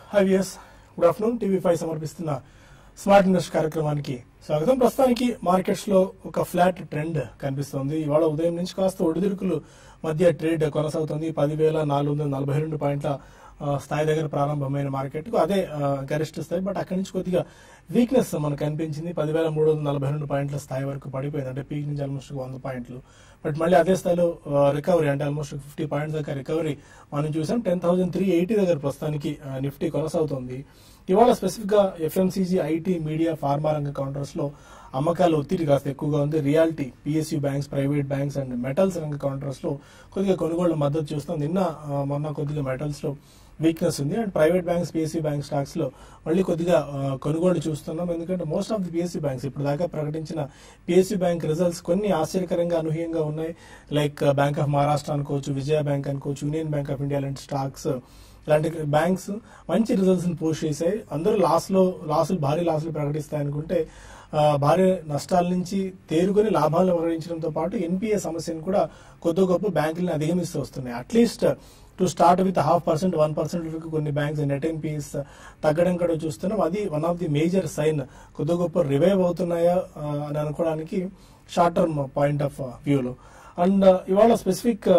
హైవియస్ good afternoon TV five సమర్పిస్తున్న smart invest కార్యక్రమానికి స్వాగతం ప్రస్తుతానికి మార్కెట్స్ లో ఒక ఫ్లాట్ ట్రెండ్ కనిపిస్తోంది ఇవాళ ఉదయం నుంచి కాస్త ఒడిదుడుకులు మధ్య ట్రేడ్ కొనసాగుతుంది పదివేల నాలుగు వందల నలభై రెండు పాయింట్ల ఆ, స్థాయి దగ్గర ప్రారంభమైన మార్కెట్ కు అదే ఆ, గరిష్ట స్థాయి బట్ అక్కడి నుంచి కొద్దిగా వీక్నెస్ మనకు కనిపించింది పదివేల మూడు వందల నలభై రెండు పాయింట్ల స్థాయి వరకు పడిపోయింది అంటే పీక్ నుంచి ఆల్మోస్ట్ వంద పాయింట్లు బట్ మళ్ళీ అదే స్థాయిలో రికవరీ అంటే ఆల్మోస్ట్ ఫిఫ్టీ పాయింట్స్ దాకా రికవరీ మనం చూసాం టెన్ థౌసండ్ త్రీ ఎయిటీ దగ్గర ప్రస్తుతానికి ఆ, నిఫ్టీ కొనసాగుతోంది ఇవాళ స్పెసిఫిక్ గా ఎఫ్ఎంసీజీ ఐటీ మీడియా ఫార్మా రంగ కౌంటర్స్ లో అమ్మకాల ఒత్తిడి కాస్త ఎక్కువగా ఉంది realty PSU banks private banks and metals రంగ కౌంటర్స్ లో కొద్దిగా కొనుగోళ్ల మద్దతు చూస్తాం నిన్న ఆ, మొన్న కొద్దిగా మెటల్స్ లో వీక్నెస్ ఉంది and private banks PSC bank stocks లో మళ్ళీ కొద్దిగా ఆ, కొనుగోళ్లు చూస్తున్నాం ఎందుకంటే most of the PSC banks ఇప్పుడు దాకా ప్రకటించిన పిఎస్సీ బ్యాంక్ రిజల్ట్స్ కొన్ని ఆశ్చర్యకరంగా అనూహ్యంగా ఉన్నాయి లైక్ బ్యాంక్ ఆఫ్ మహారాష్ట్ర అనుకోవచ్చు విజయ బ్యాంక్ అనుకోవచ్చు యూనియన్ బ్యాంక్ ఆఫ్ ఇండియా లాంటి స్టాక్స్ ఇలాంటి బ్యాంక్స్ మంచి రిజల్ట్స్ ని పోస్ట్ చేశాయి అందరూ లాస్ లో లాసులు భారీ లాసులు ప్రకటిస్తాయి అనుకుంటే ఆ, భారీ నష్టాల నుంచి తేరుకొని లాభాలు ప్రకటించడంతో పాటు ఎన్పిఏ సమస్యను కూడా కొద్ది గొప్ప బ్యాంకులను అధిగమిస్తూ వస్తున్నాయి at least to start with half percent one percent వరకు కొన్ని బ్యాంక్స్ నెట్ ఎన్పిఎస్ తగ్గడం కూడా చూస్తున్నాం అది one of the major sign కొద్ది గొప్ప రివైవ్ అవుతున్నాయా ఆ, అని అనుకోవడానికి షార్ట్ టర్మ్ పాయింట్ ఆఫ్ వ్యూలో అండ్ ఇవాళ స్పెసిఫిక్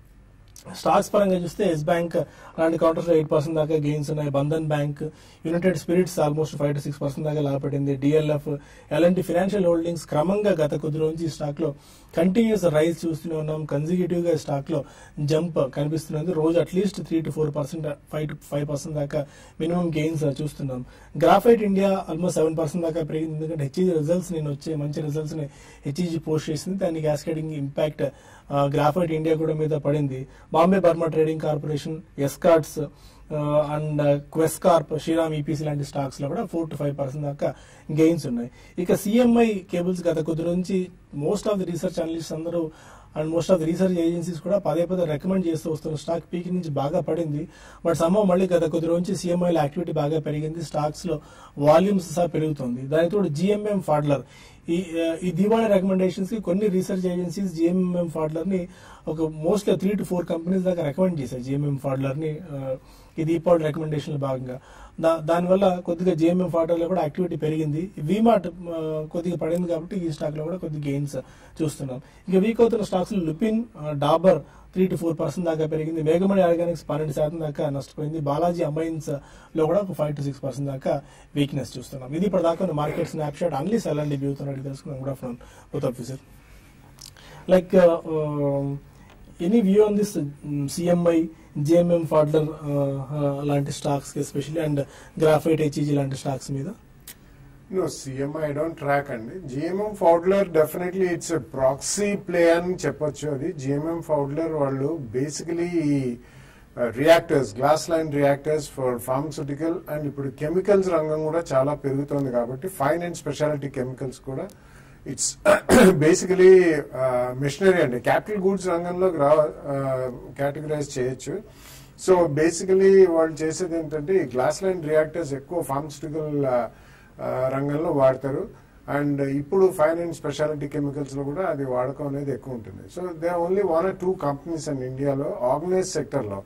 స్టాక్స్ పరంగా చూస్తే ఎస్ బ్యాంక్ అలాంటి కౌంటర్స్ ఎయిట్ పర్సెంట్ దాకా గెయిన్స్ ఉన్నాయి Bandhan Bank United Spirits almost five to six percent దాకా లాభపడింది డిఎల్ఎఫ్ ఎలాంటి ఫినాన్షియల్ హోల్డింగ్స్ క్రమంగా గత కొద్ది రోజు ఈ స్టాక్ లో కంటిన్యూస్ రైజ్ చూస్తూనే ఉన్నాం కన్సిక్యూటివ్ గా స్టాక్ లో జంప్ కనిపిస్తున్నది రోజు at least three to four percent five to five percent దాకా మినిమం గెయిన్స్ చూస్తున్నాం Graphite India almost seven percent దాకా పెరిగింది ఎందుకంటే హెచ్ఈజీ రిజల్ట్స్ నేను వచ్చే మంచి రిజల్ట్స్ ని హెచ్ఈజీ పోస్ట్ చేసింది దాని క్యాస్కేడింగ్ ఇంపాక్ట్ గ్రాఫైట్ ఇండియా కూడా మీద పడింది Bombay Burmah trading corporation Escorts and Quess Corp Shriram EPC లాంటి స్టాక్స్ లో కూడా ఫోర్ టు ఫైవ్ పర్సెంట్ దాకా గెయిన్స్ ఉన్నాయి ఇక సిఎంఐ కేబుల్స్ గత కొద్ది నుంచి most of the research analyst అందరూ and most of the research agencies కూడా పదే పదే రికమెండ్ చేస్తూ వస్తున్న స్టాక్ పీక్ నుంచి బాగా పడింది బట్ సమ్మ మళ్ళీ గత కొద్ది రోజు నుంచి సిఎంఐల యాక్టివిటీ బాగా పెరిగింది స్టాక్స్ లో వాల్యూమ్స్ సహా పెరుగుతుంది దానికి తోడు జిఎంఎం ఫాడ్లర్ ఈ ఆ, ఈ దివాళీ రికమెండేషన్స్ కి కొన్ని రీసెర్చ్ ఏజెన్సీస్ జిఎంఎం ఫాడ్లర్ ని ఒక most three to four companies దాకా రికమెండ్ చేశాయి జిఎంఎం ఫాడ్లర్ ని ఆ, ఈ దీపావళి రికమెండేషన్ భాగంగా దా- దానివల్ల కొద్దిగా జిఎంఎం ఫాడ్లర్ లో కూడా యాక్టివిటీ పెరిగింది వీమార్ట్ ఆ, కొద్దిగా పడింది కాబట్టి ఈ స్టాక్ లో కూడా కొద్దిగా గెయిన్స్ చూస్తున్నాం ఇక వీక్ అవుతున్న స్టాక్స్ లో లుపిన్ ఆ, Dabur three to four percent దాకా పెరిగింది మేఘమణి ఆర్గానిక్స్ పన్నెండు శాతం దాకా నష్టపోయింది బాలాజీ అమైన్స్ లో కూడా ఒక ఫైవ్ టు సిక్స్ పర్సెంట్ దాకా వీక్నెస్ చూస్తున్నాం ఇది ఇప్పుడు దాకా మార్కెట్ స్నాప్ షాట్ అన్లీస్ ఎలాంటి వ్యూ అడిగి తెలుసుకున్నాం good afternoon both officer like any view on this CMI GMM Pfaudler లాంటి stocks especially and Graphite HEG లాంటి స్టాక్స్ మీద No, CMI I don't track అండి GMM Pfaudler definitely it's proxy play అని చెప్పొచ్చు అది జిఎంఎం ఫౌడ్లర్ వాళ్ళు basically reactors glass line reactors for pharmaceutical and ఇప్పుడు chemicals రంగం కూడా చాలా పెరుగుతోంది కాబట్టి ఫైన్ అండ్ స్పెషాలిటీ కెమికల్స్ కూడా ఇట్స్ బేసికలీ మిషనరీ అండి క్యాపిటల్ గూడ్స్ రంగంలో కేటగరైజ్ చేయొచ్చు సో బేసికలీ వాళ్ళు చేసేది ఏంటంటే ఈ గ్లాస్ లైన్ రియాక్టర్స్ ఎక్కువ ఫార్మస్యూటికల్ రంగంలో వాడతారు అండ్ ఇప్పుడు ఫైన్ అండ్ స్పెషాలిటీ కెమికల్స్ లో కూడా అది వాడకం అనేది ఎక్కువ ఉంటుంది so they only one or two companies and ఇండియాలో ఆర్గనైజ్ సెక్టర్ లో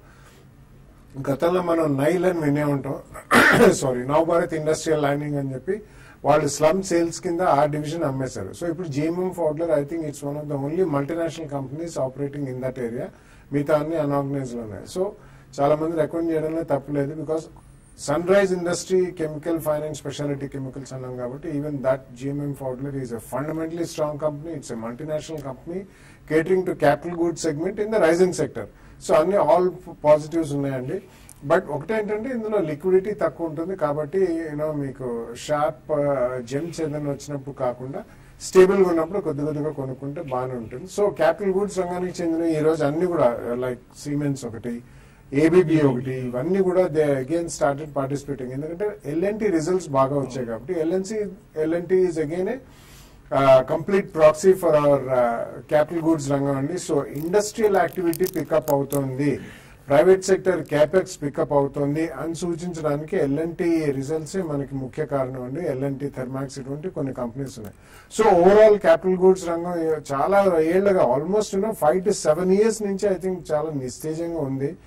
గతంలో మనం నైల్ అని వినే ఉంటాం సారీ నవభారత్ ఇండస్ట్రియల్ లైనింగ్ అని చెప్పి వాళ్ళు స్లమ్ సేల్స్ కింద ఆ డివిజన్ అమ్మేశారు సో ఇప్పుడు GMM Pfaudler I think it's one of the only multinational companies operating in that area మిగతా అన్ని అన్ఆర్గనైజ్ లో ఉన్నాయి సో చాలా మంది రికమెండ్ చేయడంలో తప్పలేదు because sunrise industry chemical finance speciality chemicals అన్నాం కాబట్టి even that GMM Pfaudler is a fundamentally strong company it's a multinational company catering to capital good segment in the rising sector so అన్ని all positives ఉన్నాయండి but ఒకటేంటంటే ఇందులో liquidity తక్కువ ఉంటుంది కాబట్టి you know మీకు షార్ప్ జెమ్స్ ఏదైనా వచ్చినప్పుడు కాకుండా స్టేబుల్ గా ఉన్నప్పుడు కొద్ది కొద్దిగా కొనుక్కుంటే బాగానే ఉంటుంది సో క్యాపిటల్ గూడ్స్ రంగానికి చెందిన ఈ రోజు అన్ని కూడా లైక్ సిమెంట్స్ ఒకటి ఏబిబి ఒకటి ఇవన్నీ కూడా దే అగైన్ స్టార్టెడ్ పార్టిసిపేటింగ్ ఎందుకంటే ఎల్ఎన్టీ రిజల్ట్స్ బాగా వచ్చాయి కాబట్టి LNC LNT is again complete proxy for our capital goods రంగం అండి సో ఇండస్ట్రియల్ యాక్టివిటీ పికప్ అవుతుంది ప్రైవేట్ సెక్టర్ క్యాపెక్స్ పికప్ అవుతుంది అని సూచించడానికి ఎల్ఎన్టీ రిజల్ట్స్ మనకి ముఖ్య కారణం అండి ఎల్ఎన్టీ థెర్మాక్స్ ఇటువంటి కొన్ని కంపెనీస్ ఉన్నాయి సో ఓవరాల్ క్యాపిటల్ గూడ్స్ రంగం చాలా ఏళ్లుగా almost five to seven years నుంచి ఐ థింక్ చాలా నిస్తేజంగా ఉంది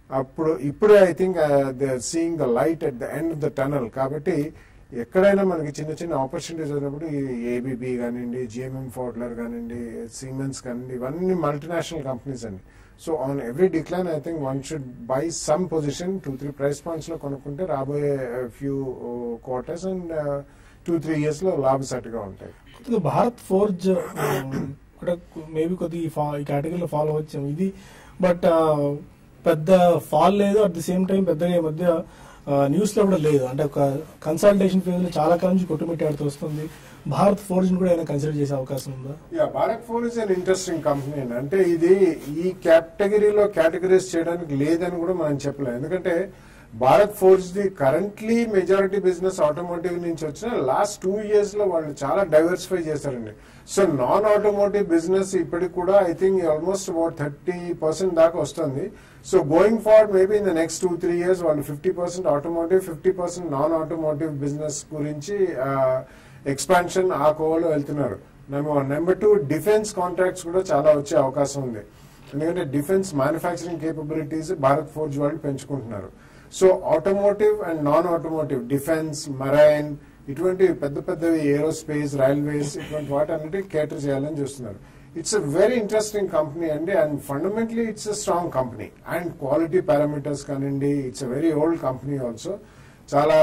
అప్పుడు ఇప్పుడే I think they seeing the light at the end of the tunnel కాబట్టి ఎక్కడైనా మనకి చిన్న చిన్న ఆపర్చునిటీస్ వచ్చినప్పుడు ఈ ఏబిబి కానివ్వండి జిఎంఎం ఫోర్డ్లర్ కానివ్వండి సిమెన్స్ కానివ్వండి ఇవన్నీ మల్టీనేషనల్ కంపెనీస్ అండి so on every decline I think one should buy some position two three price points లో కొనుక్కుంటే రాబోయే few quarters and two three years లో లాభసాటిగా ఉంటాయి కొద్దిగా భారత్ ఫోర్జ్ కూడా మేబీ కొద్దిగా ఈ ఫా- ఈ కేటగిరీలో ఫాలో వచ్చాం ఇది బట్ పెద్ద ఫాల్ లేదు అట్ ది సేమ్ టైం పెద్దగా ఈ మధ్య న్యూస్ లో కూడా లేదు అంటే ఒక కన్సల్టేషన్ ఫేజ్ లో చాలా కాలం నుంచి కొట్టుమిట్టాడుతూ వస్తుంది భారత్ ఫోర్జ్ కూడా ఏమైనా కన్సిడర్ చేసే అవకాశం ఉందా యా భారత్ ఫోన్ ఇస్ అన్ ఇంట్రెస్టింగ్ కంపెనీ అండి అంటే ఇది ఈ కేటగిరీలో కేటగిరీస్ చేయడానికి లేదని కూడా మనం చెప్పలేం ఎందుకంటే Bharat Forge the currently majority business automotive నుంచి వచ్చిన లాస్ట్ టూ ఇయర్స్ లో వాళ్ళు చాలా డైవర్సిఫై చేశారండి సో నాన్ ఆటోమోటివ్ బిజినెస్ ఇప్పటికి కూడా I think almost about thirty percent దాకా వస్తుంది so going forward maybe in the next two three years వాళ్ళు fifty percent automotive fifty percent non automotive business గురించి ఎక్స్పాన్షన్ ఆ కోవలో వెళ్తున్నారు number one number two defence contracts కూడా చాలా వచ్చే అవకాశం ఉంది ఎందుకంటే defence manufacturing capabilities Bharat Forge వాళ్ళు పెంచుకుంటున్నారు so automotive and non automotive defence marine ఇటువంటి పెద్ద పెద్దవి ఏరోస్పేస్ రైల్వేస్ ఇటువంటి వాటి అన్నిటి కేటర్ చేయాలని చూస్తున్నారు it's a very interesting company అండి and fundamentally it's a strong company and quality parameters కానివ్వండి it's a very old company also చాలా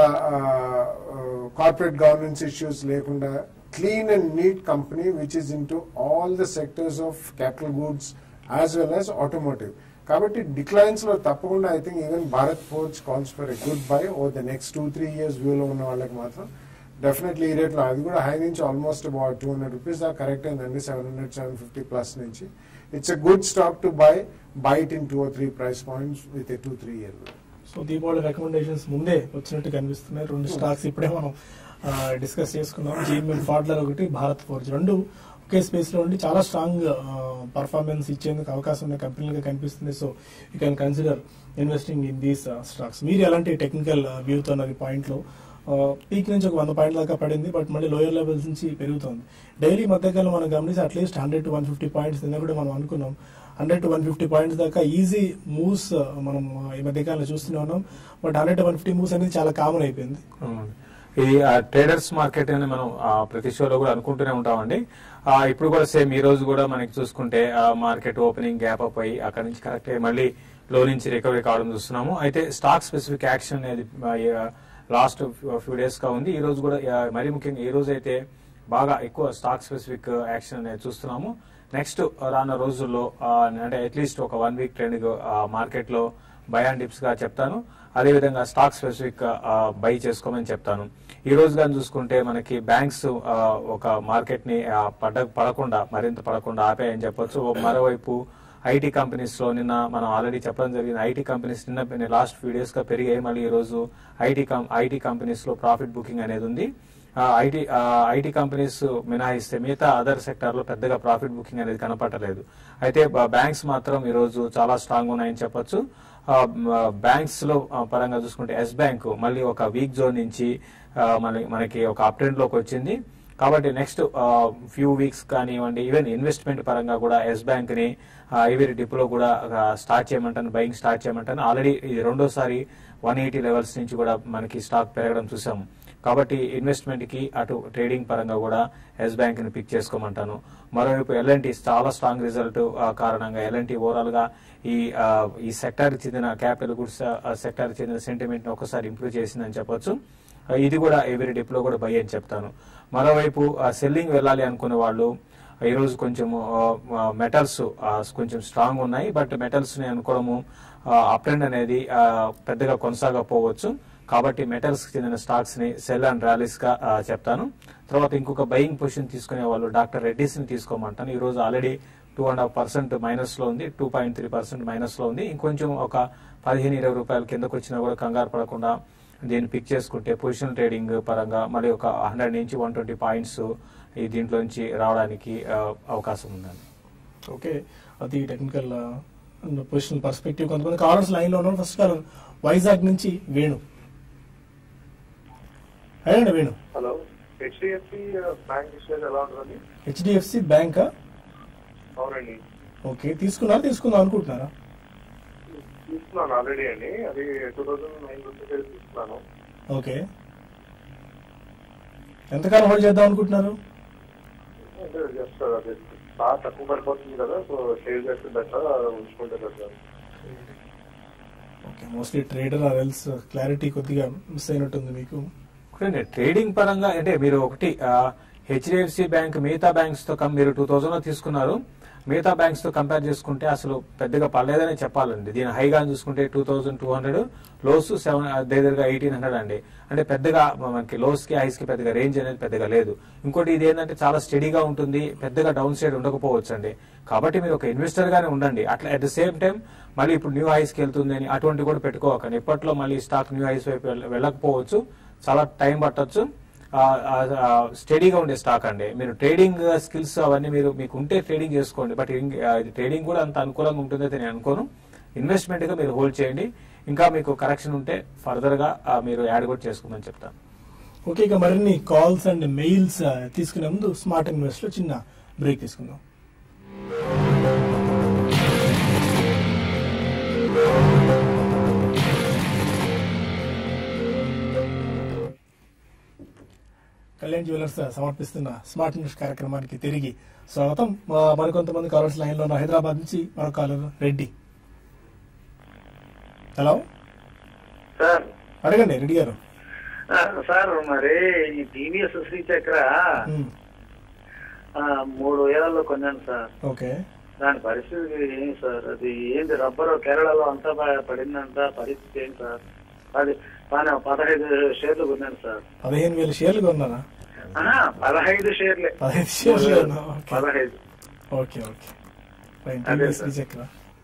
కార్పొరేట్ గవర్నెన్స్ ఇష్యూస్ లేకుండా clean and neat company which is into all the sectors of capital goods as well as automotive కాబట్టి declines లో తప్పకుండా I think even Bharat Forge calls for a good buy ఓ the next two three years వ్యూలో ఉన్న వాళ్ళకి మాత్రం definitely ఈ రేట్లో అది కూడా హై నుంచి almost about two hundred rupees దాకా కరెక్ట్ అయిందండి seven hundred seven fifty plus నుంచి it's a good stock to buy bite in two three price points with a two three year so Deepavali recommendations ముందే వచ్చినట్టు కనిపిస్తున్నాయి రెండు stocks ఇప్పుడే మనం discuss చేసుకున్నాం జిఎంఎం ఫాడ్లర్ ఒకటి భారత్ ఫోర్జ్ రెండు ఒకే స్పేస్ లో ఉండి చాలా స్ట్రాంగ్ పర్ఫార్మెన్స్ ఇచ్చేందుకు అవకాశం ఉన్న కంపెనీలుగా కనిపిస్తుంది so you can consider investing in these stocks మీరు ఎలాంటి టెక్నికల్ వ్యూతో ఉన్నది పాయింట్ లో పీక్ నుంచి ఒక వంద పాయింట్ దాకా పడింది బట్ మళ్ళీ లోయర్ లెవెల్స్ నుంచి పెరుగుతుంది డైలీ మధ్యకాలం మనం గమనిస్తే at least hundred to one fifty points నిన్న కూడా మనం అనుకున్నాం hundred to one fifty points దాకా ఈజీ మూవ్స్ మనం ఈ మధ్యకాలంలో చూస్తూనే ఉన్నాం but hundred to one fifty moves అనేది చాలా కామన్ అయిపోయింది అవునండి. ఇది ట్రేడర్స్ మార్కెట్ అని మనం ఆ, ప్రతి షోలో కూడా అనుకుంటూనే ఉంటామండి ఆ, ఇప్పుడు కూడా సేమ్ ఈ రోజు కూడా మనకి చూసుకుంటే మార్కెట్ ఓపెనింగ్ గ్యాప్ అప్ అయ్యి అక్కడ నుంచి కరెక్ట్ మళ్ళీ లో నుంచి రికవరీ కావడం చూస్తున్నాము అయితే స్టాక్ స్పెసిఫిక్ యాక్షన్ అనేది లాస్ట్ ఫ్యూ డేస్ గా ఉంది ఈ రోజు కూడా ఆ, మరీ ముఖ్యంగా ఈ రోజు అయితే బాగా ఎక్కువ స్టాక్ స్పెసిఫిక్ యాక్షన్ అనేది చూస్తున్నాము నెక్స్ట్ రానున్న రోజుల్లో ఆ, అంటే అట్లీస్ట్ ఒక వన్ వీక్ ట్రెండ్ మార్కెట్ లో బై అండ్ డిప్స్ గా చెప్తాను అదేవిధంగా స్టాక్ స్పెసిఫిక్ బై చేసుకోమని చెప్తాను ఈ రోజు కానీ చూసుకుంటే మనకి బ్యాంక్స్ ఆ, ఒక మార్కెట్ ని ఆ, పడ పడకుండా మరింత పడకుండా ఆపాయని చెప్పొచ్చు ఓ మరోవైపు ఐటీ కంపెనీస్ లో నిన్న మనం ఆల్రెడీ చెప్పడం జరిగింది ఐటీ కంపెనీస్ నిన్న లాస్ట్ ఫ్యూ డేస్ గా పెరిగాయి మళ్ళీ ఈ రోజు ఐటీ ఐటీ కంపెనీస్ లో ప్రాఫిట్ బుకింగ్ అనేది ఉంది ఐటీ ఐటీ కంపెనీస్ మినహాయిస్తే మిగతా అదర్ సెక్టార్ లో పెద్దగా ప్రాఫిట్ బుకింగ్ అనేది కనపడలేదు అయితే బ్యాంక్స్ మాత్రం ఈ రోజు చాలా స్ట్రాంగ్ ఉన్నాయని చెప్పొచ్చు బ్యాంక్స్ లో ఆ, పరంగా చూసుకుంటే ఎస్ బ్యాంక్ మళ్ళీ ఒక వీక్ జోన్ నుంచి ఆ, మన- మనకి ఒక అప్ ట్రెండ్ లోకి వచ్చింది కాబట్టి నెక్స్ట్ ఫ్యూ వీక్స్ కానివ్వండి ఈవెన్ ఇన్వెస్ట్మెంట్ పరంగా కూడా ఎస్ బ్యాంక్ ని ఐవరీ డిపోలో కూడా స్టార్ట్ చేయమంటాను బయింగ్ స్టార్ట్ చేయమంటాను ఆల్రెడీ ఇది రెండోసారి వన్ ఎయిటీ లెవెల్స్ నుంచి కూడా మనకి స్టాక్ పెరగడం చూసాము కాబట్టి ఇన్వెస్ట్మెంట్ కి అటు ట్రేడింగ్ పరంగా కూడా ఎస్ బ్యాంక్ ని పిక్ చేసుకోమంటాను మరోవైపు ఎల్ఎన్టీ చాలా స్ట్రాంగ్ రిజల్ట్ కారణంగా ఎల్ఎన్టీ ఓవరాల్ గా ఈ ఆ, ఈ సెక్టార్ చెందిన క్యాపిటల్ గుడ్స్ సెక్టార్ చెందిన సెంటిమెంట్ ని ఒకసారి ఇంప్రూవ్ చేసిందని చెప్పొచ్చు ఆ, ఇది కూడా ఎవరి డిప్లో కూడా బై అని చెప్తాను మరోవైపు సెల్లింగ్ వెళ్ళాలి అనుకునే వాళ్ళు ఈ రోజు కొంచెం మెటల్స్ కొంచెం స్ట్రాంగ్ ఉన్నాయి బట్ మెటల్స్ ని అనుకోవడము అప్ ట్రెండ్ అనేది ఆ, పెద్దగా కొనసాగకపోవచ్చు కాబట్టి మెటల్స్ కి చెందిన స్టాక్స్ ని సెల్ అండ్ ర్యాలీస్ గా ఆ, చెప్తాను తర్వాత ఇంకొక బయింగ్ పొజిషన్ తీసుకునే వాళ్ళు డాక్టర్ రెడ్డిస్ ని తీసుకోమంటాను ఈ రోజు already two and half percent minus లో ఉంది two point three percent minus లో ఉంది ఇంకొంచెం ఒక పదిహేను ఇరవై రూపాయల కిందకు వచ్చినా కూడా కంగారు పడకుండా దీన్ని పిక్ చేసుకుంటే పొజిషన్ ట్రేడింగ్ పరంగా మరి ఒక హండ్రెడ్ నుంచి వన్ ట్వంటీ పాయింట్స్ ఈ దీంట్లో నుంచి రావడానికి ఆ, అవకాశం ఉందండి ఓకే అది టెక్నికల్ పొజిషన్ పర్స్పెక్టివ్ కొంతమంది కాలర్స్ లైన్ లో ఉన్నారు ఫస్ట్ కాలర్ వైజాగ్ నుంచి వేణు అయ్యండి Venu hello HDFC bank issues ఎలా ఉంటుందండి హెచ్డిఎఫ్సి బ్యాంకా అవునండి ఓకే తీసుకున్నారా తీసుకుందాం అనుకుంటున్నారా తీసుకున్నాను ఆల్రెడీ అండి అది టూ థౌసండ్ నైన్ రూపీస్ తీసుకున్నాను ఓకే ఎంతకాలం హోల్డ్ చేద్దాం అనుకుంటున్నారు అంటే జస్ట్ అది బాగా తక్కువ పడిపోతుంది కదా సో సేవ్ చేస్తే బెటర్ ఉంచుకుంటే better okay mostly trader or else clarity కొద్దిగా మిస్ అయినట్టుంది మీకు ఒకటండి ట్రేడింగ్ పరంగా అంటే మీరు ఒకటి హెచ్డిఎఫ్సి బ్యాంక్ మిగతా బ్యాంక్స్ తో కం- మీరు టూ థౌజండ్ లో తీసుకున్నారు మిగతా బ్యాంక్స్ తో కంపేర్ చేసుకుంటే అసలు పెద్దగా పర్లేదని చెప్పాలండి దీని హైగా చూసుకుంటే two thousand two hundred lows seven దగ్గరగా ఎయిటీన్ హండ్రెడ్ అండి అంటే పెద్దగా మనకి లోస్ కి హైస్ కి పెద్దగా రేంజ్ అనేది పెద్దగా లేదు ఇంకోటి ఇది ఏంటంటే చాలా స్టడీగా ఉంటుంది పెద్దగా డౌన్ సైడ్ ఉండకపోవచ్చు అండి కాబట్టి మీరు ఒక ఇన్వెస్టర్ గానే ఉండండి అట్లా అట్ ద సేమ్ టైం మళ్ళీ ఇప్పుడు న్యూ హైస్ కి వెళ్తుంది అని అటువంటి కూడా పెట్టుకోకండి ఇప్పట్లో మళ్ళీ స్టాక్ న్యూ హైస్ వైపు వెళ్ళ- వెళ్ళకపోవచ్చు చాలా టైం పట్టొచ్చు స్టడీగా ఉండే స్టాక్ అండి మీరు ట్రేడింగ్ స్కిల్స్ అవన్నీ మీరు మీకు ఉంటే ట్రేడింగ్ చేసుకోండి బట్ ట్రేడింగ్ కూడా అంత అనుకూలంగా ఉంటుందైతే నేను అనుకోను ఇన్వెస్ట్మెంట్ గా మీరు హోల్డ్ చేయండి ఇంకా మీకు కరెక్షన్ ఉంటే ఫర్దర్ గా ఆ, మీరు యాడ్ కూడా చేసుకోమని చెప్తాను ఓకే ఇక మరిన్ని కాల్స్ అండ్ మెయిల్స్ తీసుకునే ముందు స్మార్ట్ ఇన్వెస్ట్ లో చిన్న బ్రేక్ తీసుకుందాం కళ్యాణ్ జ్యువెలర్స్ సమర్పిస్తున్న స్మార్ట్ న్యూస్ కార్యక్రమానికి తిరిగి స్వాగతం మా మరికొంతమంది కాలర్స్ లైన్ లో ఉన్న హైదరాబాద్ నుంచి మరో కాలర్ రెడ్డి హలో సార్ అడగండి రెడ్డి గారు ఆ, సార్ మరి ఈ టీవీఎస్ శ్రీచక్ర ఉమ్, ఆ, మూడు వేలలో కొన్నాను సార్ ఓకే దాని పరిస్థితి ఏంటి సార్ అది ఏంటి రబ్బర్ కేరళలో అంతా ప- పడిందంట పరిస్థితి ఏంటి సార్ అది పన- పదహైదు షేర్లు కొన్నాను సార్ పదిహేను వేల షేర్లు కొన్నారా ఆహా, పదహైదు షేర్లే పదహైదు షేర్లు కొన్నా. ఓకే పదహైదు ఓకే ఓకే రైట్ అదే టీవీఎస్ సార్. చక్ర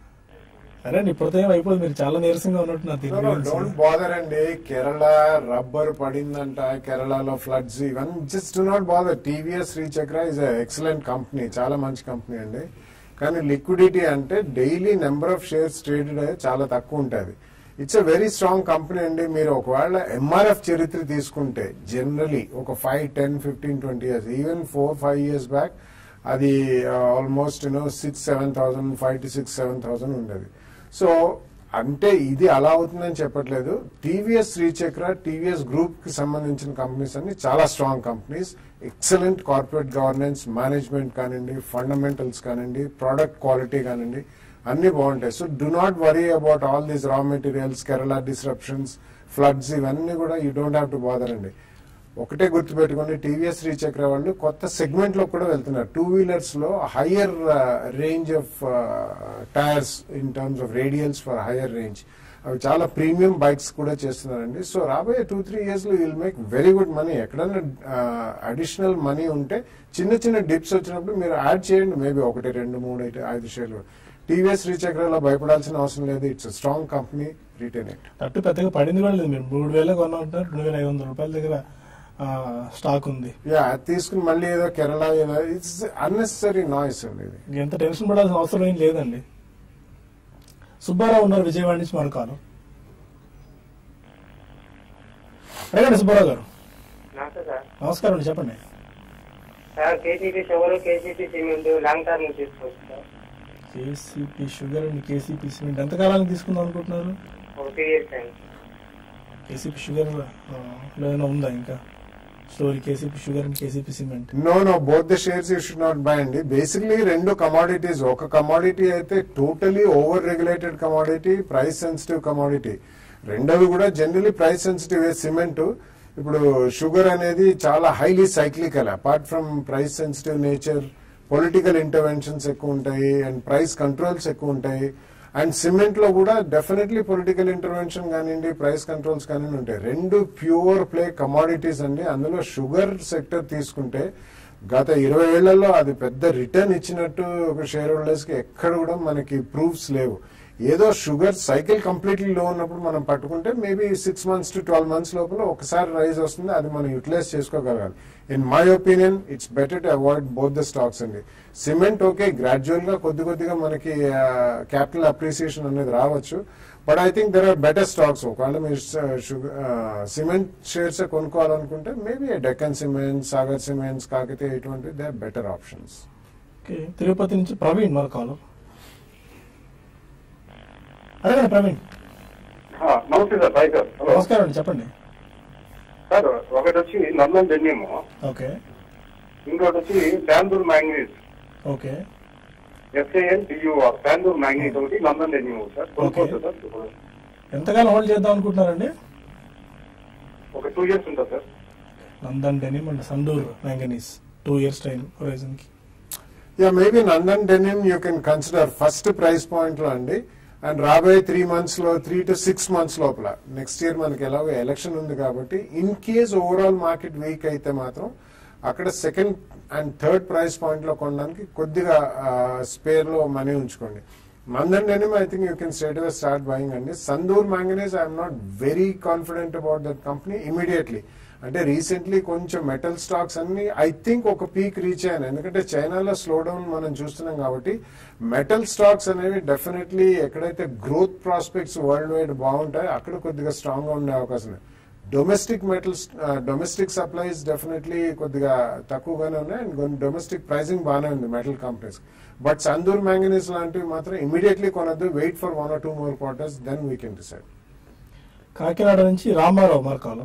సరే అండి ఇప్పుడైతే ఏం అయిపోయింది మీరు చాలా నీరసంగా ఉన్నట్టున్నారు దీని గురించి. డోంట్ బాదర్ అండి కేరళ రబ్బర్ పడిందంట కేరళలో ఫ్లడ్స్ ఇవన్నీ just do not bother TVS Srichakra is excellent company చాలా మంచి కంపెనీ అండి కానీ లిక్విడిటీ అంటే daily number of shares traded చాలా తక్కువ ఉంటుంది it's a very strong company అండి మీరు ఒకవేళ ఎంఆర్ఎఫ్ చరిత్ర తీసుకుంటే జనరలీ ఒక five ten fifteen twenty years even four five years back అది almost you know six seven thousand five to six seven thousand ఉండేది సో అంటే ఇది అలా అవుతుందని చెప్పట్లేదు టీవీఎస్ శ్రీచక్ర టీవీఎస్ గ్రూప్ కి సంబంధించిన కంపెనీస్ అన్ని చాలా strong companies excellent corporate governance management కానివ్వండి ఫండమెంటల్స్ కానివ్వండి ప్రోడక్ట్ క్వాలిటీ కానివ్వండి అన్ని బాగుంటాయి so do not worry about all these raw materials Kerala disruptions floods ఇవన్నీ కూడా you don't have to bother అండి ఒకటే గుర్తుపెట్టుకోండి టీవీఎస్ శ్రీచక్ర వాళ్ళు కొత్త సెగ్మెంట్ లో కూడా వెళ్తున్నారు టూ వీలర్స్ లో higher range of tyres in terms of radials for higher range అవి చాలా ప్రీమియం బైక్స్ కూడా చేస్తున్నారండి సో రాబోయే టూ త్రీ ఇయర్స్ లో will make very good money ఎక్కడైనా అడిషనల్ మనీ ఉంటే చిన్న చిన్న డిప్స్ వచ్చినప్పుడు మీరు యాడ్ చేయండి మేబీ ఒకటి రెండు మూడు ఐదు ఐదు షేర్లు టీవీఎస్ శ్రీచక్రలో భయపడాల్సిన అవసరం లేదు it's strong company retain it తట్టు పెద్దగా పడింది కూడా లేదు మీరు మూడు వేల కొన్నా ఉంటున్నారు రెండు వేల ఐదు వందల రూపాయల దగ్గర ఆ, స్టాక్ ఉంది యా అది తీసుకుని మళ్ళీ ఏదో కేరళ ఏదో ఇట్స్ అన్నెసరీ నాయిస్ అండి ఇది ఇంక ఎంత టెన్షన్ పడాల్సిన అవసరం ఏం లేదండి సుబ్బారావు ఉన్నారు విజయవాడ నుంచి మరో కాలం అడగండి సుబ్బారావు గారు నమస్తే సార్ నమస్కారం అండి చెప్పండి sir KCP sugar KCP cement long term తీసుకోవచ్చు sir KCP sugar and KCP cement ఎంత కాలానికి తీసుకుందాం అనుకుంటున్నారు ఒక త్రీ ఇయర్స్ అయింది కేసీపీ షుగర్ ఆ, లో ఏమైనా ఉందా ఇంకా story KCP sugar and KCP cement no no both the shares you should not buy అండి బేసిక్లీ రెండు కమాడిటీస్ ఒక కమాడిటీ అయితే totally over regulated commodity price sensitive commodity రెండోది కూడా జనరలీ ప్రైస్ సెన్సిటివ్ సిమెంట్ ఇప్పుడు షుగర్ అనేది చాలా highly cyclical apart from price sensitive nature political interventions ఎక్కువ ఉంటాయి అండ్ ప్రైస్ కంట్రోల్స్ ఎక్కువ ఉంటాయి అండ్ సిమెంట్ లో కూడా డెఫినెట్లీ పొలిటికల్ ఇంటర్వెన్షన్ కానివ్వండి ప్రైస్ కంట్రోల్స్ కానివ్వండి ఉంటాయి రెండు ప్యూర్ ప్లే కమాడిటీస్ అండి అందులో షుగర్ సెక్టర్ తీసుకుంటే గత ఇరవై ఏళ్లలో అది పెద్ద రిటర్న్ ఇచ్చినట్టు ఒక షేర్ హోల్డర్స్ కి ఎక్కడ కూడా మనకి ప్రూఫ్స్ లేవు ఏదో షుగర్ సైకిల్ కంప్లీట్లీ లో ఉన్నప్పుడు మనం పట్టుకుంటే maybe six months to twelve months లోపల ఒకసారి రైజ్ వస్తుంది అది మనం యూటిలైజ్ చేసుకోగలగాలి in my opinion it's better to avoid both the stocks అండి సిమెంట్ ఓకే గ్రాడ్యువల్ గా కొద్ది కొద్దిగా మనకి క్యాపిటల్ అప్రిసియేషన్ అనేది రావచ్చు but I think there are better stocks ఒకవేళ మీరు షుగర్ సిమెంట్ షేర్స్ కొనుక్కోవాలనుకుంటే maybe Deccan cement Sagar cements Kakatiya ఇటువంటి they better options okay Tirupati నుంచి ప్రవీణ్ మరో కాలం అడగండి ప్రవీణ్ ఆ, నమస్తే సార్ బాయ్ సార్ హలో నమస్కారం అండి చెప్పండి సార్ ఒకటి వచ్చి నందన్ డెన్యము ఓకే ఇంకోటి వచ్చి Sandur manganese okay S A N T U R Sandur manganese ఒకటి నందన్ డెన్యూ సార్ కొనుక్కోవచ్చు సార్ ఎంతకాలం హోల్డ్ చేద్దాం అనుకుంటున్నారండి ఒక టూ ఇయర్స్ ఉంటుంది sir Nandan denim and Sandur manganese two years time horizon కి yeah maybe Nandan denim you can consider first price point లో అండి అండ్ రాబోయే త్రీ మంత్స్ లో త్రీ టు సిక్స్ మంత్స్ లోపల నెక్స్ట్ ఇయర్ మనకి ఎలాగో ఎలక్షన్ ఉంది కాబట్టి in case overall market week అయితే మాత్రం అక్కడ second and third price point లో కొనడానికి కొద్దిగా స్పేర్ లో మనీ ఉంచుకోండి Nandan denim I think you can straight away start buying అండి Sandur manganese I'm not very confident about that company immediately అంటే రీసెంట్లీ కొంచెం మెటల్ స్టాక్స్ అన్ని ఐ థింక్ ఒక పీక్ రీచ్ అయ్యాను ఎందుకంటే చైనాలో స్లో డౌన్ మనం చూస్తున్నాం కాబట్టి మెటల్ స్టాక్స్ అనేవి డెఫినెట్లీ ఎక్కడైతే గ్రోత్ ప్రాస్పెక్ట్స్ వరల్డ్ వైడ్ బాగుంటాయో అక్కడ కొద్దిగా స్ట్రాంగ్ గా ఉండే అవకాశం ఉంది domestic metals domestic supplies definitely కొద్దిగా తక్కువగానే ఉన్నాయి అండ్ డొమెస్టిక్ ప్రైసింగ్ బాగానే ఉంది metal companies but Sandur manganese లాంటివి మాత్రం ఇమీడియట్లీ కొనద్దు wait for one or two more quarters then we can decide Kakinada నుంచి రామారావు మార్కాలం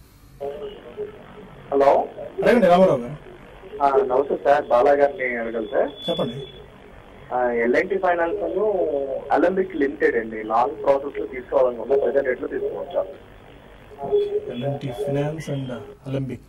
హలో అడగండి రామారావు గారు ఆ, నమస్తే సార్ బాలా గారిని అడగాలి సార్ చెప్పండి ఎల్ఐటి ఫైనాన్స్ అలంబిక్ లిమిటెడ్ అండి లాంగ్ ప్రాసెస్ లో తీసుకోవాలనుకుంటే ప్రజెంట్ రేట్ లో తీసుకోవచ్చా LNT finance and Alembic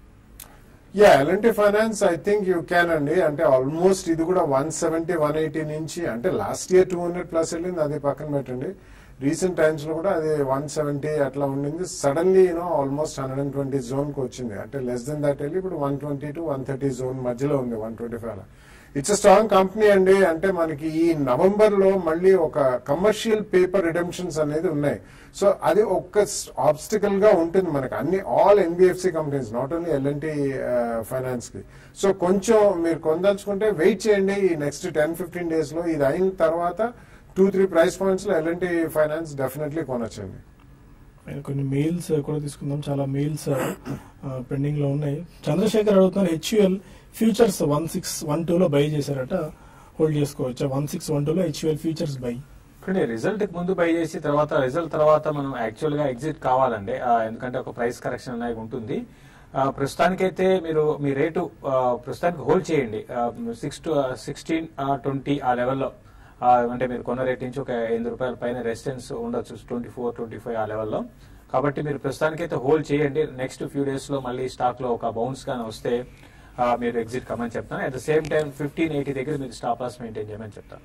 yeah LNT finance I think you can అండి అంటే ఆల్మోస్ట్ ఇది కూడా వన్ సెవెంటీ వన్ ఎయిటీ నుంచి అంటే last year two hundred plus వెళ్ళింది అది పక్కన పెట్టండి రీసెంట్ టైమ్స్ లో కూడా అది వన్ సెవెంటీ అట్లా ఉండింది suddenly you know almost hundred and twenty zone కి వచ్చింది అంటే లెస్ దెన్ దట్ వెళ్ళి ఇప్పుడు one twenty to one thirty zone మధ్యలో ఉంది one twenty five it's strong company అండి అంటే మనకి ఈ నవంబర్ లో మళ్ళీ ఒక కమర్షియల్ పేపర్ రిడెంప్షన్స్ అనేది ఉన్నాయి సో అది ఒక్క ఆబ్స్టికల్ గా ఉంటుంది మనకి అన్ని all NBFC companies not only LNT finance కి సో కొంచెం మీరు కొనదలుచుకుంటే వెయిట్ చేయండి ఈ నెక్స్ట్ టెన్ ఫిఫ్టీన్ డేస్ లో ఇది అయిన తర్వాత టూ త్రీ ప్రైస్ పాయింట్స్ లో ఎల్ఎన్టీ ఫైనాన్స్ డెఫినెట్లీ కొనొచ్చండి నేను కొన్ని మెయిల్స్ కూడా తీసుకుందాం చాలా మెయిల్స్ పెండింగ్ లో ఉన్నాయి చంద్రశేఖర్ అడుగుతున్నారు HUL futures one six one two లో బై చేశారట హోల్డ్ చేసుకోవచ్చు వన్ సిక్స్ వన్ టూ లో హెచ్యుఎల్ ఫ్యూచర్స్ బై ఇప్పుడు రిజల్ట్ ముందు బై చేసి తర్వాత రిజల్ట్ తర్వాత మనం యాక్చువల్ గా ఎగ్జిట్ కావాలండి ఆ, ఎందుకంటే ఒక ప్రైస్ కరెక్షన్ అనేది ఉంటుంది ఆ, ప్రస్తుతానికైతే మీరు మీ రేటు ఆ, ప్రస్తుతానికి హోల్డ్ చేయండి సిక్స్ టు సిక్స్టీన్ ట్వంటీ ఆ లెవెల్లో అంటే మీరు కొన్న రేట్ నుంచి ఒక ఎనిమిది రూపాయల పైన రెసిస్టెన్స్ ఉండొచ్చు ట్వంటీ ఫోర్ ట్వంటీ ఫైవ్ ఆ లెవెల్లో కాబట్టి మీరు ప్రస్తుతానికైతే హోల్డ్ చేయండి నెక్స్ట్ ఫ్యూ డేస్ లో మళ్ళీ స్టాక్ లో ఒక బౌన్స్ గానీ వస్తే ఆ, మీరు ఎగ్జిట్ కమని చెప్తాను at the same time fifteen eighty దగ్గర మీరు స్టాప్ లాస్ మెయింటైన్ చేయమని చెప్తాను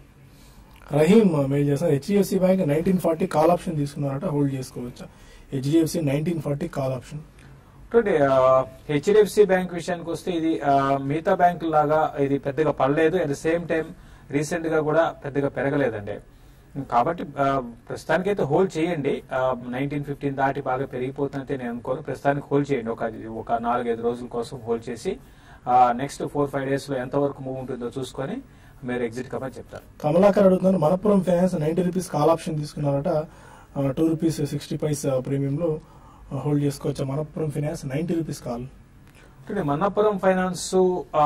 రహీం మెయిల్ చేస్తారు HDFC bank nineteen forty call option తీసుకున్నారట హోల్డ్ చేసుకోవచ్చా HDFC nineteen forty call option చూడండి హెచ్డిఎఫ్సి బ్యాంక్ విషయానికి వస్తే ఇది ఆ, మిగతా బ్యాంకు లాగా ఇది పెద్దగా పడలేదు at the same time recent గా కూడా పెద్దగా పెరగలేదండి కాబట్టి ఆ, ప్రస్తుతానికైతే హోల్డ్ చేయండి నైన్టీన్ ఫిఫ్టీన్ దాటి బాగా పెరిగిపోతుందంటే నేను అనుకోను ప్రస్తుతానికి హోల్డ్ చేయండి ఒక ఒక నాలుగైదు రోజుల కోసం హోల్డ్ చేసి నెక్స్ట్ ఫోర్ ఫైవ్ డేస్ లో ఎంత వరకు మూవ్ ఉంటుందో చూసుకొని మీరు ఎగ్జిట్ కమని చెప్తారు కమలాకర్ అడుగుతున్నారు Manappuram finance ninety rupees call option తీసుకున్నారట two rupees sixty paise premium లో హోల్డ్ చేసుకోవచ్చా Manappuram finance ninety rupees call అంటే మన్నపురం ఫైనాన్స్ ఆ,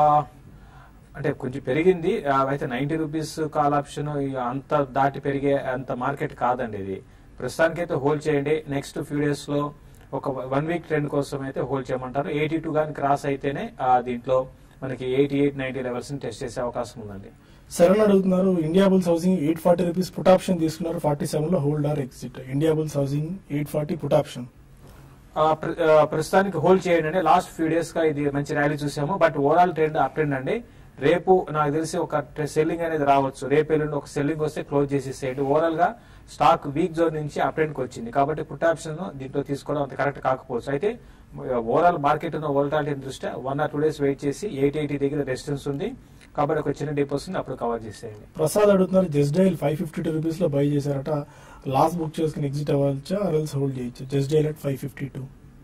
అంటే కొంచెం పెరిగింది ఆ, అయితే నైన్టీ రూపీస్ కాల్ ఆప్షన్ ఇక అంత దాటి పెరిగే అంత మార్కెట్ కాదండి ఇది ప్రస్తుతానికైతే హోల్డ్ చేయండి నెక్స్ట్ ఫ్యూ డేస్ లో ఒక వన్ వీక్ ట్రెండ్ కోసం అయితే హోల్డ్ చేయమంటారు ఎయిటీ టూ కానీ క్రాస్ అయితేనే ఆ, దీంట్లో మనకి ఎయిటీ ఎయిట్ నైన్టీ లెవెల్స్ ని టెస్ట్ చేసే అవకాశం ఉందండి శరణ్ అడుగుతున్నారు Indiabulls housing eight forty rupees put option తీసుకున్నారు ఫార్టీ సెవెన్ లో hold or exit Indiabulls housing eight forty put option ఆ, ప్ర- ఆ, ప్రస్తుతానికి హోల్డ్ చేయండి అండి లాస్ట్ ఫ్యూ డేస్ గా ఇది మంచి ర్యాలీ చూసాము but overall trend up trend అండి రేపు నాకు తెలిసి ఒక సెల్లింగ్ అనేది రావచ్చు రేపు ఎల్లుండి ఒక సెల్లింగ్ వస్తే క్లోజ్ చేసేసేయండి ఓవరాల్ గా స్టాక్ వీక్ జోన్ నుంచి అప్ ట్రెండ్ కి వచ్చింది కాబట్టి పుట్ ఆప్షన్ దీంట్లో తీసుకోవడం అంత కరెక్ట్ కాకపోవచ్చు అయితే ఓవరాల్ మార్కెట్ ఉన్న వోల్టాలిటీ దృష్ట్యా one or two days wait చేసి ఎయిట్ ఎయిటీ దగ్గర రెసిస్టెన్స్ ఉంది కాబట్టి ఒక చిన్న డిప్ వస్తుంది అప్పుడు కవర్ చేసేయండి ప్రసాద్ అడుగుతున్నారు Justdial five fifty two rupees లో బై చేశారట లాస్ట్ బుక్ చేసుకుని ఎగ్జిట్ అవ్వచ్చా అరల్స్ హోల్డ్ చేయొచ్చు Justdial at five fifty two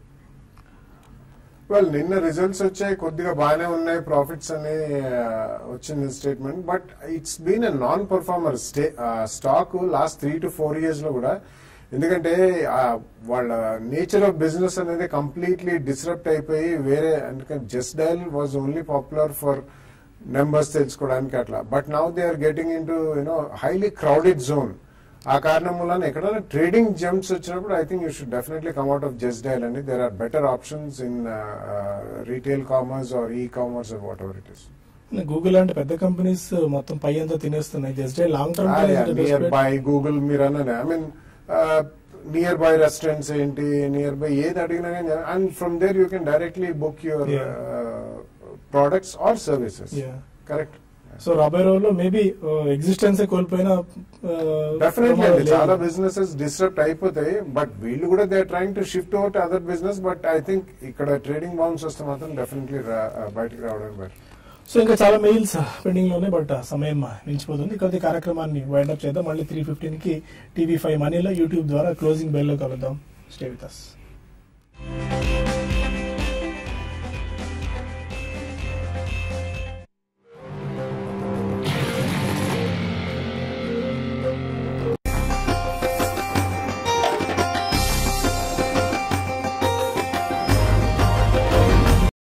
well నిన్న రిజల్ట్స్ వచ్చాయి కొద్దిగా బాగానే ఉన్నాయి ప్రాఫిట్స్ అని ఆ, వచ్చింది statement but it's been a non performer stay stock last three to four years లో కూడా ఎందుకంటే ఆ, వాళ్ళ నేచర్ ఆఫ్ బిజినెస్ అనేది కంప్లీట్లీ డిస్రప్ట్ అయిపోయి వేరే అందుకని Justdial was only popular for numbers తెలుసుకోవడానికి అట్లా but now they are getting into you know highly crowded zone ఆ కారణం వలన ఎక్కడైనా ట్రేడింగ్ జంప్స్ వచ్చినప్పుడు I think you should definitely come out of Justdial అండి there are better options in retail commerce or e commerce or whatever it is Google లాంటి పెద్ద companies మొత్తం పై అంతా తినేస్తున్నాయి just long term nearby Google మీరు అన్నది I mean nearby restaurants ఏంటి నియర్ బై ఏది అడిగినా కానీ and from there you can directly book your products or services correct so రాబోయే రోజుల్లో మేబీ ఎగ్జిస్టెన్స్ కోల్పోయిన డెఫినెట్లీ అండి చాలా బిజినెసెస్ డిస్టర్బ్ అయిపోతాయి బట్ వీళ్ళు కూడా they trying to shift out other business but I think ఇక్కడ ట్రేడింగ్ బౌన్స్ వస్తే మాత్రం డెఫినెట్లీ బయటకు రావడం బెటర్ సో ఇంకా చాలా మెయిల్స్ పెండింగ్ లోనే బట్ సమయం మించిపోతుంది కొద్ది కార్యక్రమాన్ని వైండప్ చేద్దాం మళ్ళీ త్రీ ఫిఫ్టీన్ కి టీవీ ఫైవ్ మనీలో యూట్యూబ్ ద్వారా క్లోజింగ్ బెల్ లో కలుద్దాం స్టే విత్ అస్